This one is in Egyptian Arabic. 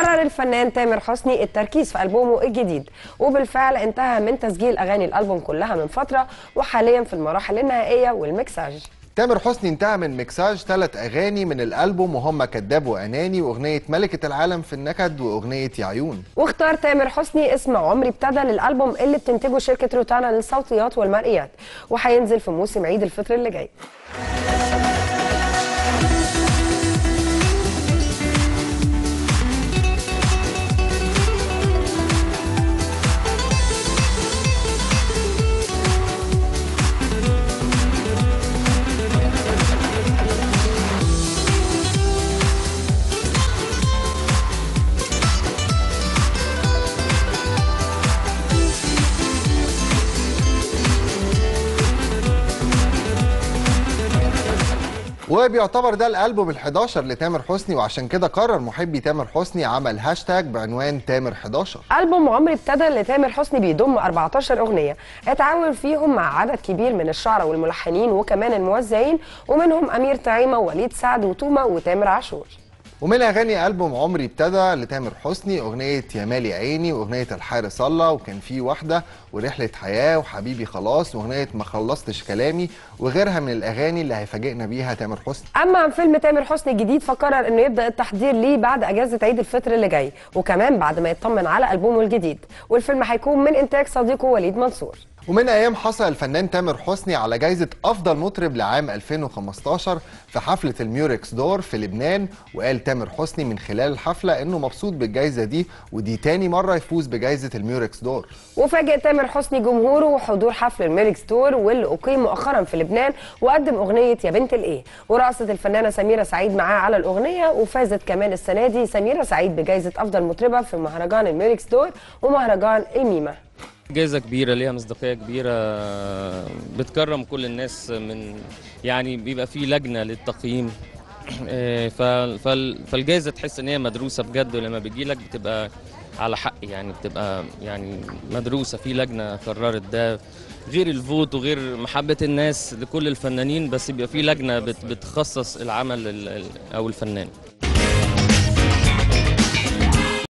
قرر الفنان تامر حسني التركيز في ألبومه الجديد وبالفعل انتهى من تسجيل أغاني الألبوم كلها من فترة وحاليا في المراحل النهائية والمكساج تامر حسني انتهى من ميكساج ثلاث اغاني من الالبوم وهم كداب واناني واغنيه ملكه العالم في النكد واغنيه يا عيون واختار تامر حسني اسم عمري ابتدى للألبوم اللي بتنتجه شركة روتانا للصوتيات والمرئيات وهينزل في موسم عيد الفطر اللي جاي وبيعتبر ده الالبوم ال11 لتامر حسني وعشان كده قرر محبي تامر حسني عمل هاشتاج بعنوان تامر 11 ألبوم عمري ابتدى لتامر حسني بيضم 14 أغنية اتعاون فيهم مع عدد كبير من الشعراء والملحنين وكمان الموزعين ومنهم أمير طعيمة ووليد سعد وتومة وتامر عاشور ومن اغاني البوم عمري ابتدى لتامر حسني اغنيه يا مالي عيني واغنيه الحارس الله وكان في واحده ورحله حياه وحبيبي خلاص واغنيه ما خلصتش كلامي وغيرها من الاغاني اللي هيفاجئنا بيها تامر حسني أما عن فيلم تامر حسني الجديد فقرر إنه يبدأ التحضير ليه بعد أجازة عيد الفطر اللي جاي وكمان بعد ما يطمن على ألبومه الجديد والفيلم هيكون من إنتاج صديقه وليد منصور ومن ايام حصل الفنان تامر حسني على جائزه افضل مطرب لعام 2015 في حفله الميوركس دور في لبنان وقال تامر حسني من خلال الحفله انه مبسوط بالجائزه دي ودي تاني مره يفوز بجائزه الميوركس دور وفاجئ تامر حسني جمهوره وحضور حفل الميركس تور واللي أقيم مؤخرا في لبنان وقدم أغنية يا بنت الإيه ورقصت الفنانة سميرة سعيد معاه على الأغنية وفازت كمان السنة دي سميرة سعيد بجائزة أفضل مطربة في مهرجان الميركس دور ومهرجان الميمة جائزة كبيرة ليها مصداقية كبيرة بتكرم كل الناس من يعني بيبقى في لجنة للتقييم آه، ف- فال- فالجائزة تحس ان هي مدروسة بجد ولما بتجي لك بتبقى على حق يعني بتبقى يعني مدروسة في لجنة قررت ده غير الفوت وغير محبة الناس لكل الفنانين بس بيبقى في لجنة بت- بتخصص العمل ال- ال- او الفنان